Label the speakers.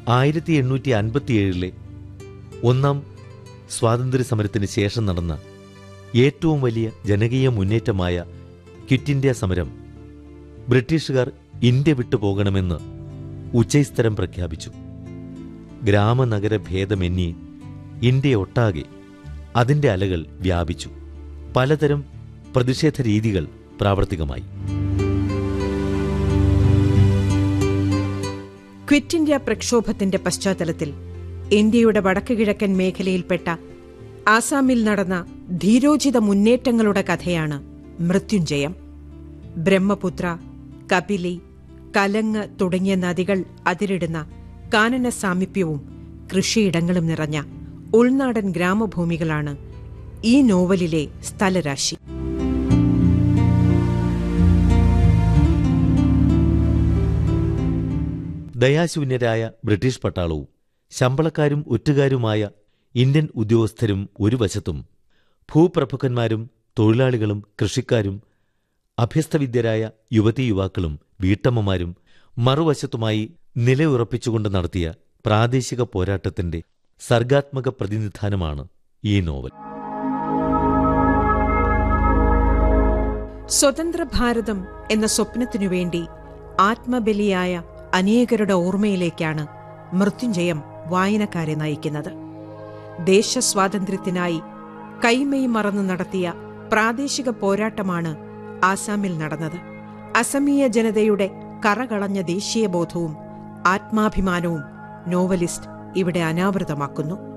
Speaker 1: ആയിരത്തി എണ്ണൂറ്റി അൻപത്തിയേഴിലെ ഒന്നാം സ്വാതന്ത്ര്യ സമരത്തിന് ശേഷം നടന്ന ഏറ്റവും വലിയ ജനകീയ മുന്നേറ്റമായ ക്വിറ്റ് ഇന്ത്യ സമരം ബ്രിട്ടീഷുകാർ ഇന്ത്യ വിട്ടു പോകണമെന്ന് ഉച്ചൈസ്തരം പ്രഖ്യാപിച്ചു ഗ്രാമനഗര ഭേദമെന്യേ ഇന്ത്യയൊട്ടാകെ അതിന്റെ അലകൾ വ്യാപിച്ചു പലതരം പ്രതിഷേധ രീതികൾ പ്രാവർത്തികമായി
Speaker 2: ക്വിറ്റ് ഇന്ത്യ പ്രക്ഷോഭത്തിന്റെ പശ്ചാത്തലത്തിൽ ഇന്ത്യയുടെ വടക്കുകിഴക്കൻ മേഖലയിൽപ്പെട്ട ആസാമിൽ നടന്ന ധീരോചിത മുന്നേറ്റങ്ങളുടെ കഥയാണ് മൃത്യുഞ്ജയം ബ്രഹ്മപുത്ര കപിലി കലങ്ങ് തുടങ്ങിയ നദികൾ അതിരിടുന്ന കാനന സാമീപ്യവും കൃഷിയിടങ്ങളും നിറഞ്ഞ ഉൾനാടൻ ഗ്രാമഭൂമികളാണ് ഈ നോവലിലെ സ്ഥലരാശി
Speaker 1: ദയാശൂന്യരായ ബ്രിട്ടീഷ് പട്ടാളവും ശമ്പളക്കാരും ഒറ്റുകാരുമായ ഇന്ത്യൻ ഉദ്യോഗസ്ഥരും ഒരു വശത്തും ഭൂപ്രഭുക്കന്മാരും തൊഴിലാളികളും കൃഷിക്കാരും അഭ്യസ്തവിദ്യരായ യുവതീ യുവാക്കളും വീട്ടമ്മമാരും മറുവശത്തുമായി നിലയുറപ്പിച്ചുകൊണ്ട് നടത്തിയ പ്രാദേശിക പോരാട്ടത്തിന്റെ സർഗാത്മക പ്രതിനിധാനമാണ് ഈ നോവൽ
Speaker 2: സ്വതന്ത്ര ഭാരതം എന്ന സ്വപ്നത്തിനു വേണ്ടി ആത്മബലിയായ അനേകരുടെ ഓർമ്മയിലേക്കാണ് മൃത്യുഞ്ജയം വായനക്കാരെ നയിക്കുന്നത് ദേശസ്വാതന്ത്ര്യത്തിനായി കൈമെയ് മറന്നു നടത്തിയ പ്രാദേശിക പോരാട്ടമാണ് ആസാമിൽ നടന്നത് അസമീയ ജനതയുടെ കറകളഞ്ഞ ദേശീയബോധവും ആത്മാഭിമാനവും നോവലിസ്റ്റ് ഇവിടെ അനാവൃതമാക്കുന്നു